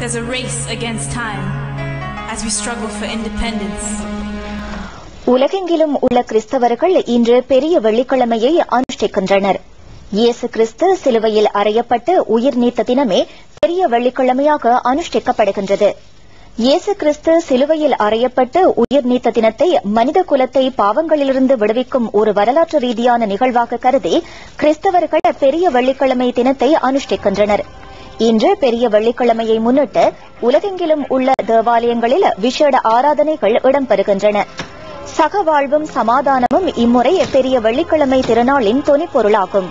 There's a race against time as we struggle for independence. உலகெங்கிலும் உள்ள கிறிஸ்தவர்கள் இன்று பெரிய வெள்ளிக்கிழமையை அனுஷ்டிக்கின்றனர் இயேசு கிறிஸ்து சிலுவையில் அறையப்பட்டு உயிர் நீத்த தினமே பெரிய வெள்ளிக்கிழமையாக அனுஷ்டிக்கப்படுகின்றது இயேசு கிறிஸ்து சிலுவையில் அறையப்பட்டு உயிர் நீத்த தினத்தை மனித குலத்தை பாவங்களிலிருந்து விடுவிக்கும் ஒரு வரலாற்று ரீதியான நிகழ்வாக கருதி கிறிஸ்தவர்கள் பெரிய வெள்ளிக்கிழமை தினத்தை அனுஷ்டிக்கின்றனர் இன்று பெரிய வெள்ளிக்கிழமையை முன்னிட்டு உலகெங்கிலும் உள்ள தேவாலயங்களில் விசேட ஆராதனைகள் இடம்பெறுகின்றன சகவாழ்வும் சமாதானமும் இம்முறை பெரிய வெள்ளிக்கிழமை திருநாளின் தொனிப்பொருளாகும்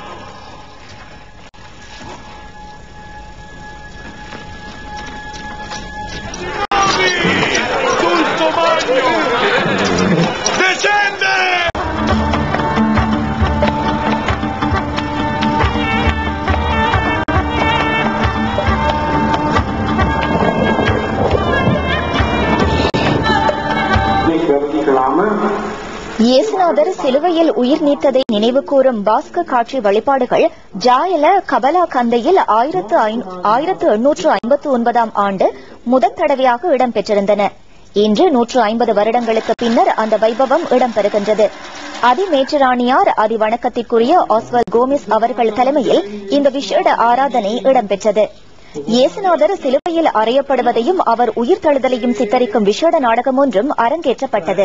Tutto Magno! Descende! கவனிக்கலாமா இயேசுநாதர் சிலுவையில் உயிர் நீத்ததை நினைவு கூறும் பாஸ்க காட்சி வழிபாடுகள் ஜாயல கபலா கந்தையில் ஆயிரத்து ஐநூ- ஆயிரத்து எண்ணூற்று ஐம்பத்து ஒன்பதாம் ஆண்டு முதற் தடவையாக இடம்பெற்றிருந்தன இன்று நூற்று ஐம்பது வருடங்களுக்கு பின்னர் அந்த வைபவம் இடம்பெறுகின்றது அதிமேற்றராணியார் அதிவணக்கத்திற்குரிய ஆஸ்வல் கோமிஸ் அவர்கள் தலைமையில் இந்த விசேட ஆராதனை இடம்பெற்றது இயேசுநாதர் சிலுவையில் அறையப்படுவதையும் அவர் உயிர் தழுதலையும் சித்தரிக்கும் விசேட நாடகம் ஒன்றும் அரங்கேற்றப்பட்டது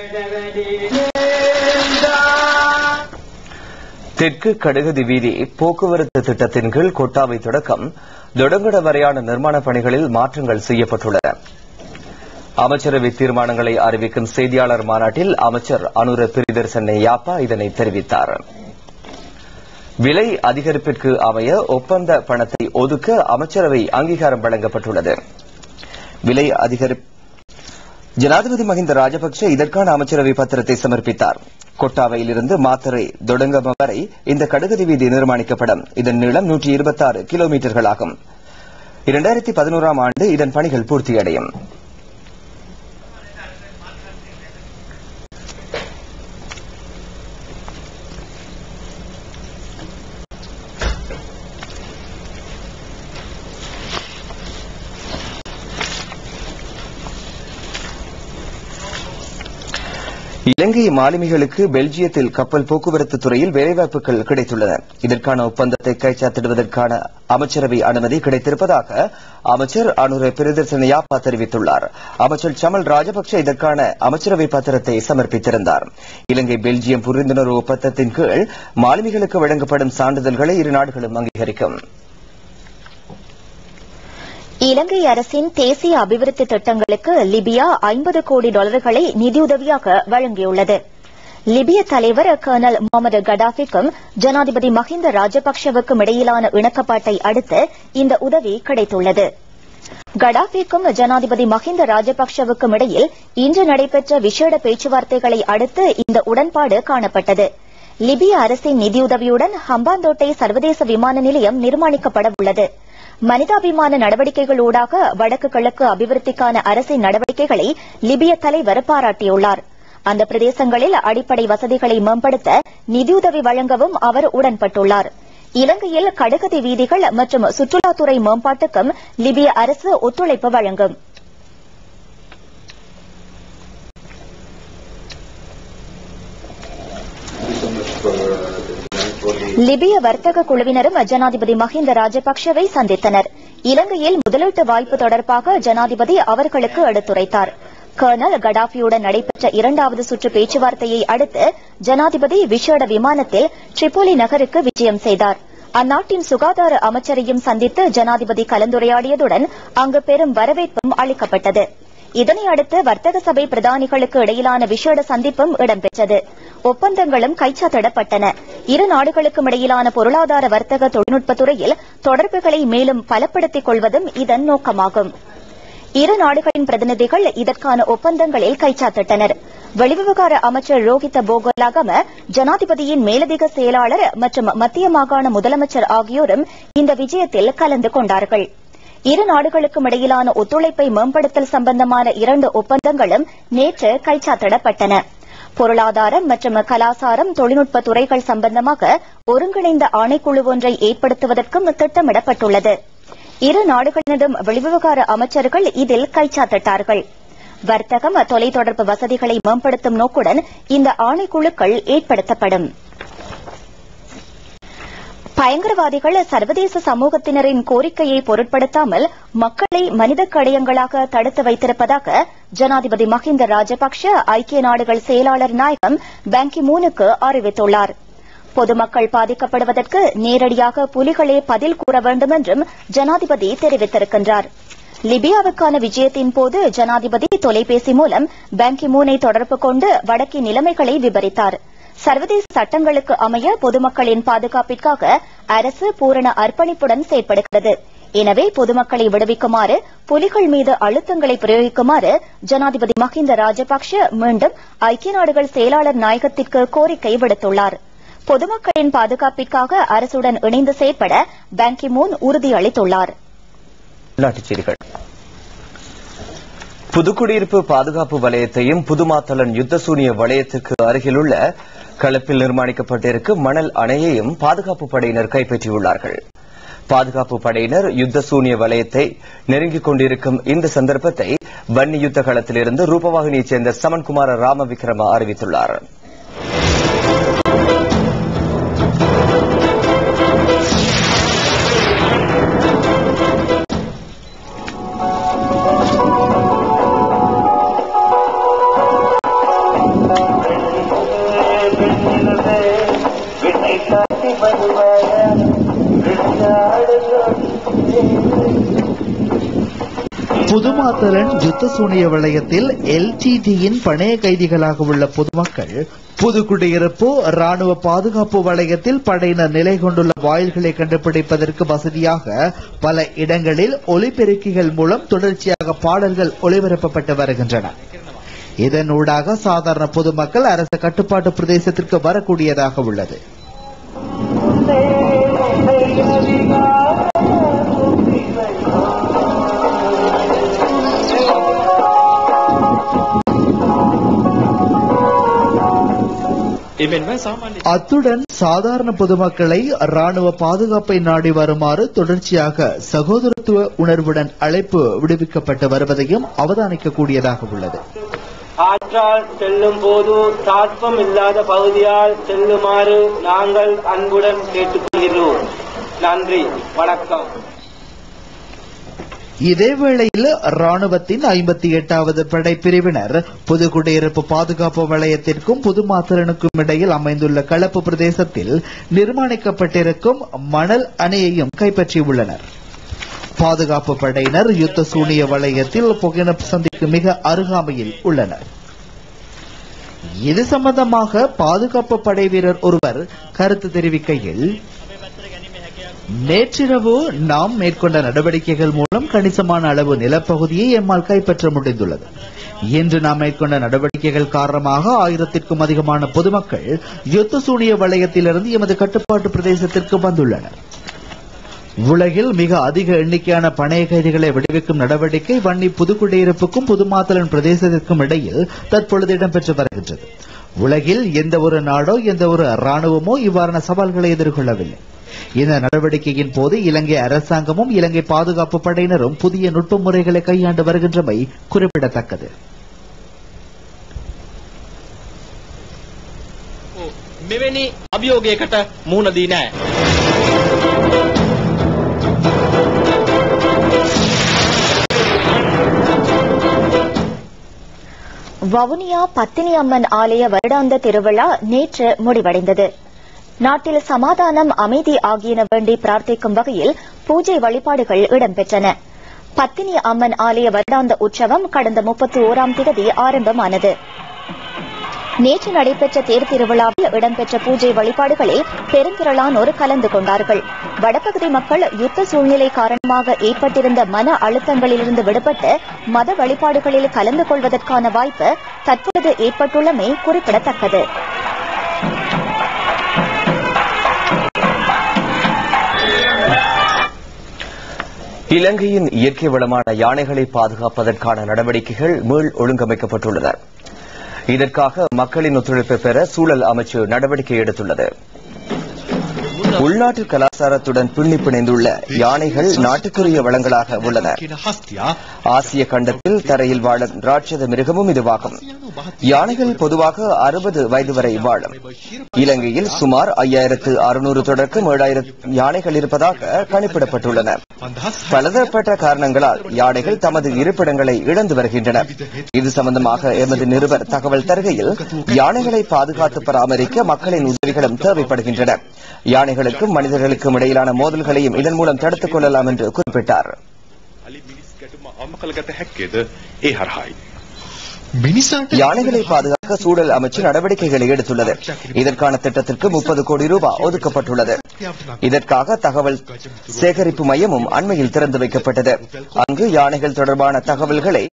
தெற்கு கடுகதி வீதி போக்குவரத்து திட்டத்தின் கீழ் கொட்டாவை தொடக்கம் தொடங்கட வரையான நிர்மாணப் பணிகளில் மாற்றங்கள் செய்யப்பட்டுள்ளன அமைச்சரவை தீர்மானங்களை அறிவிக்கும் செய்தியாளர் மாநாட்டில் அமைச்சர் அனுர பிரிதர்சன் யாப்பா இதனை தெரிவித்தார் விலை அதிகரிப்பிற்கு அமைய ஒப்பந்த பணத்தை ஒதுக்க அமைச்சரவை அங்கீகாரம் வழங்கப்பட்டுள்ளது விலை அதிகரிப்பு ஜனாதிபதி மஹிந்த ராஜபக்ஷ இதற்கான அமைச்சரவை பத்திரத்தை சமர்ப்பித்தார் கொட்டாவையிலிருந்து மாத்தரை தொடங்கம வரை இந்த கடுகதி வீதி நிர்மாணிக்கப்படும் இதன் நீளம் நூற்றி இருபத்தாறு கிலோமீட்டர்கள் ஆகும் இரண்டாயிரத்தி பதினோராம் ஆண்டு இதன் பணிகள் பூர்த்தியடையும் இலங்கை மாலுமிகளுக்கு பெல்ஜியத்தில் கப்பல் போக்குவரத்து துறையில் வேலைவாய்ப்புகள் கிடைத்துள்ளன இதற்கான ஒப்பந்தத்தை கைச்சாத்திடுவதற்கான அமைச்சரவை அனுமதி கிடைத்திருப்பதாக அமைச்சர் அனுர பிரியதர்சன யாப்பா தெரிவித்துள்ளார் அமைச்சர் சமல் ராஜபக்ஷ இதற்கான அமைச்சரவை பத்திரத்தை சமர்ப்பித்திருந்தார் இலங்கை பெல்ஜியம் புரிந்துணர்வு ஒப்பந்தத்தின் கீழ் மாலுமிகளுக்கு வழங்கப்படும் சான்றிதழ்களை இரு நாடுகளும் அங்கீகரிக்கும் இலங்கை அரசின் தேசிய அபிவிருத்தி திட்டங்களுக்கு லிபியா ஐம்பது கோடி டாலர்களை நிதியுதவியாக வழங்கியுள்ளது லிபிய தலைவர் கர்னல் முகமது கடாஃபிக்கும் ஜனாதிபதி மஹிந்த ராஜபக்ஷவுக்கும் இடையிலான இணக்கப்பாட்டை அடுத்து இந்த உதவி கிடைத்துள்ளது கடாஃபிக்கும் ஜனாதிபதி மஹிந்த ராஜபக்ஷவுக்கும் இடையில் இன்று நடைபெற்ற விசேட பேச்சுவார்த்தைகளை அடுத்து இந்த உடன்பாடு காணப்பட்டது லிபிய அரசின் நிதியுதவியுடன் ஹம்பாந்தோட்டை சர்வதேச விமான நிலையம் நிர்மாணிக்கப்பட உள்ளது மனிதாபிமான நடவடிக்கைகளூடாக வடக்கு கிழக்கு அபிவிருத்திக்கான அரசின் நடவடிக்கைகளை லிபிய தலைவர் பாராட்டியுள்ளார் அந்த பிரதேசங்களில் அடிப்படை வசதிகளை மேம்படுத்த நிதியுதவி வழங்கவும் அவர் உடன்பட்டுள்ளார் இலங்கையில் கடுகதி வீதிகள் மற்றும் சுற்றுலாத்துறை மேம்பாட்டுக்கும் லிபிய அரசு ஒத்துழைப்பு வழங்கும் லிபிய வர்த்தக குழுவினரும் ஜனாதிபதி மஹிந்த ராஜபக்ஷவை சந்தித்தனர் இலங்கையில் முதலீட்டு வாய்ப்பு தொடர்பாக ஜனாதிபதி அவர்களுக்கு எடுத்துரைத்தார் கர்னல் கடாஃபியுடன் நடைபெற்ற இரண்டாவது சுற்று பேச்சுவார்த்தையை அடுத்து ஜனாதிபதி விசேட விமானத்தில் ட்ரிபோலி நகருக்கு விஜயம் செய்தார் அந்நாட்டின் சுகாதார அமைச்சரையும் சந்தித்து ஜனாதிபதி கலந்துரையாடியதுடன் அங்கு பெரும் வரவேற்பும் அளிக்கப்பட்டது இதனை அடுத்து வர்த்தக சபை பிரதானிகளுக்கு இடையிலான விசேட சந்திப்பும் இடம்பெற்றது ஒப்பந்தங்களும் கைச்சாத்திடப்பட்டன இரு நாடுகளுக்கும் இடையிலான பொருளாதார வர்த்தக தொழில்நுட்பத் துறையில் தொடர்புகளை மேலும் பலப்படுத்திக் கொள்வதும் இதன் நோக்கமாகும் இரு நாடுகளின் பிரதிநிதிகள் இதற்கான ஒப்பந்தங்களில் கைச்சாத்திட்டனர் வெளிவிவகார அமைச்சர் ரோஹித போகோலாகம ஜனாதிபதியின் மேலதிக செயலாளர் மற்றும் மத்திய மாகாண முதலமைச்சர் ஆகியோரும் இந்த விஜயத்தில் கலந்து கொண்டார்கள் இரு நாடுகளுக்கும் இடையிலான ஒத்துழைப்பை மேம்படுத்தல் சம்பந்தமான இரண்டு ஒப்பந்தங்களும் நேற்று கைச்சாத்திடப்பட்டன பொருளாதாரம் மற்றும் கலாசாரம் தொழில்நுட்ப துறைகள் சம்பந்தமாக ஒருங்கிணைந்த ஆணைக்குழு ஒன்றை ஏற்படுத்துவதற்கும் திட்டமிடப்பட்டுள்ளது இரு நாடுகளினதும் வெளிவிவகார அமைச்சர்கள் இதில் கைச்சாத்திட்டார்கள் வர்த்தகம் தொலைத்தொடர்பு வசதிகளை மேம்படுத்தும் நோக்குடன் இந்த ஆணைக்குழுக்கள் ஏற்படுத்தப்படும் பயங்கரவாதிகள் சர்வதேச சமூகத்தினரின் கோரிக்கையை பொருட்படுத்தாமல் மக்களை மனித கடையங்களாக தடுத்து வைத்திருப்பதாக ஜனாதிபதி மஹிந்த ராஜபக்ஷ ஐக்கிய நாடுகள் செயலாளர் நாயகம் பேங்கி மூனுக்கு அறிவித்துள்ளார் பொதுமக்கள் பாதிக்கப்படுவதற்கு நேரடியாக புலிகளே பதில் கூற வேண்டும் என்றும் ஜனாதிபதி தெரிவித்திருக்கின்றார் லிபியாவுக்கான விஜயத்தின் போது ஜனாதிபதி தொலைபேசி மூலம் பேங்கி மூனை தொடர்பு கொண்டு வடக்கின் நிலைமைகளை விவரித்தார் சர்வதேச சட்டங்களுக்கு அமைய பொதுமக்களின் பாதுகாப்பிற்காக அரசு பூரண அர்ப்பணிப்புடன் செயற்படுகிறது எனவே பொதுமக்களை விடுவிக்குமாறு புலிகள் மீது அழுத்தங்களை பிரயோகிக்குமாறு ஜனாதிபதி மஹிந்த ராஜபக்ஷ மீண்டும் ஐக்கிய நாடுகள் செயலாளர் நாயகத்திற்கு கோரிக்கை விடுத்துள்ளார் பொதுமக்களின் பாதுகாப்பிற்காக அரசுடன் இணைந்து செயற்பட பேங்கி மூன் உறுதியளித்துள்ளார் உள்நாட்டுச் செய்திகள் புதுக்குடியிருப்பு பாதுகாப்பு வலயத்தையும் புதுமாத்தளன் யுத்தசூனிய வலயத்துக்கு அருகிலுள்ள களப்பில் நிர்மாணிக்கப்பட்டிருக்கும் மணல் அணையையும் பாதுகாப்பு படையினர் கைப்பற்றியுள்ளார்கள் பாதுகாப்பு படையினர் யுத்தசூனிய வலயத்தை நெருங்கிக் கொண்டிருக்கும் இந்த சந்தர்ப்பத்தை வன்னி யுத்த களத்திலிருந்து ரூபவாகினியைச் சேர்ந்த சமன்குமார ராமவிக்ரம அறிவித்துள்ளார் புதுமாத்தலன் யுத்த சூனிய வலயத்தில் எல்டிடியின் பணைய கைதிகளாக உள்ள பொதுமக்கள் புதுக்குடியிருப்பு ராணுவ பாதுகாப்பு வலயத்தில் படையினர் நிலை கொண்டுள்ள வாயில்களை கண்டுபிடிப்பதற்கு வசதியாக பல இடங்களில் ஒலிபெருக்கிகள் மூலம் தொடர்ச்சியாக பாடல்கள் ஒளிபரப்பப்பட்டு வருகின்றன இதனூடாக சாதாரண பொதுமக்கள் அரசு கட்டுப்பாட்டு பிரதேசத்திற்கு வரக்கூடியதாக உள்ளது එමෙන්ම සාමාන්‍ය அத்துடன் சாதாரண பொதுமக்களை ராணுவ பாதுகாப்பை நாடி வருமாறு தொடர்ச்சியாக சகோதரத்துவ உணர்வுடன் அழைப்பு விடுவிக்கப்பட்டு வருவதையும் அவதானிக்க கூடியதாக உள்ளது ஆற்றால் செல்லும் போது தாட்பம் இல்லாத பகுதியால் செல்லுமாறு நாங்கள் அன்புடன் கேட்டுக்கொள்கிறோம் நன்றி வணக்கம் இதேவேளையில் ராணுவத்தின் ஐம்பத்தி எட்டாவது படைப்பிரிவினர் புதுக்குடியிருப்பு பாதுகாப்பு வலயத்திற்கும் புதுமாத்திரனுக்கும் இடையில் அமைந்துள்ள களப்பு பிரதேசத்தில் நிர்மாணிக்கப்பட்டிருக்கும் மணல் அணையையும் கைப்பற்றியுள்ளனர் பாதுகாப்பு படையினர் யுத்த சூனிய வலயத்தில் புகினப் சந்திக்கு மிக அருகாமையில் உள்ளனர் இது சம்பந்தமாக பாதுகாப்பு படை வீரர் ஒருவர் கருத்து தெரிவிக்கையில் நேற்றிரவு நாம் மேற்கொண்ட நடவடிக்கைகள் மூலம் கணிசமான அளவு நிலப்பகுதியை எம்மால் கைப்பற்ற முடிந்துள்ளது இன்று நாம் மேற்கொண்ட நடவடிக்கைகள் காரணமாக ஆயிரத்திற்கும் அதிகமான பொதுமக்கள் யுத்த சூனிய வலயத்திலிருந்து எமது கட்டுப்பாட்டு பிரதேசத்திற்கு வந்துள்ளனர் உலகில் மிக அதிக எண்ணிக்கையான பணைய கைதிகளை விடுவிக்கும் நடவடிக்கை வன்னி புதுக்குடியிருப்புக்கும் புதுமாத்தலன் பிரதேசத்திற்கும் இடையில் தற்பொழுது இடம்பெற்று வருகின்றது உலகில் எந்த ஒரு நாடோ எந்த ஒரு ராணுவமோ இவ்வாறான சவால்களை எதிர்கொள்ளவில்லை இந்த நடவடிக்கையின் போது இலங்கை அரசாங்கமும் இலங்கை பாதுகாப்பு படையினரும் புதிய நுட்ப முறைகளை கையாண்டு வருகின்றமை குறிப்பிடத்தக்கது මෙවැනි අභියෝගයකට මුහුණ දී නෑ. வவுனியா பத்தினி அம்மன் ஆலய வருடாந்த திருவிழா நேற்று முடிவடைந்தது நாட்டில் சமாதானம் அமைதி ஆகியன வேண்டி பிரார்த்திக்கும் வகையில் பூஜை வழிபாடுகள் இடம்பெற்றன பத்தினி அம்மன் ஆலய வருடாந்த உற்சவம் கடந்த முப்பத்தி ஓராம் தேதி ஆரம்பமானது நேற்று நடைபெற்ற தேர் திருவிழாவில் இடம்பெற்ற பூஜை வழிபாடுகளில் பெருந்திரளானோர் கலந்து கொண்டார்கள் வடபகுதி மக்கள் யுத்த சூழ்நிலை காரணமாக ஏற்பட்டிருந்த மன அழுத்தங்களிலிருந்து விடுபட்டு மத வழிபாடுகளில் கலந்து கொள்வதற்கான வாய்ப்பு தற்போது ஏற்பட்டுள்ளமை குறிப்பிடத்தக்கது இலங்கையின் இயற்கை வளமான யானைகளை பாதுகாப்பதற்கான நடவடிக்கைகள் மீள் ஒழுங்கமைக்கப்பட்டுள்ளன இதற்காக மக்களின் ஒத்துழைப்பை பெற சூழல் அமைச்சு நடவடிக்கை எடுத்துள்ளது உள்நாட்டு கலாச்சாரத்துடன் பின்னி பிணைந்துள்ள யானைகள் நாட்டுக்குரிய வளங்களாக உள்ளன ஆசிய கண்டத்தில் தரையில் வாழும் ராட்சத மிருகமும் இதுவாகும் யானைகள் பொதுவாக அறுபது வயது வரை வாழும் இலங்கையில் சுமார் ஐயாயிரத்து அறுநூறு தொடக்கம் ஏழாயிரம் யானைகள் இருப்பதாக கணிப்பிடப்பட்டுள்ளன பலதரப்பட்ட காரணங்களால் யானைகள் தமது இருப்பிடங்களை இழந்து வருகின்றன இது சம்பந்தமாக எமது நிருபர் தகவல் தருகையில் யானைகளை பாதுகாத்து பராமரிக்க மக்களின் உதவிகளும் தேவைப்படுகின்றன யானைகளுக்கும் மனிதர்களுக்கும் இடையிலான மோதல்களையும் இதன் மூலம் தடுத்துக் கொள்ளலாம் என்று குறிப்பிட்டார் අලි මිනිස් ගැටුම අවම කළගත හැක්කේද ඒ හරහායි. யானைகளை பாதுகாக்க சூழல் அமைச்சு நடவடிக்கைகளை எடுத்துள்ளது இதற்கான திட்டத்திற்கு முப்பது கோடி ரூபாய் ஒதுக்கப்பட்டுள்ளது இதற்காக தகவல் சேகரிப்பு மையமும் அண்மையில் திறந்து வைக்கப்பட்டது அங்கு யானைகள் தொடர்பான தகவல்களை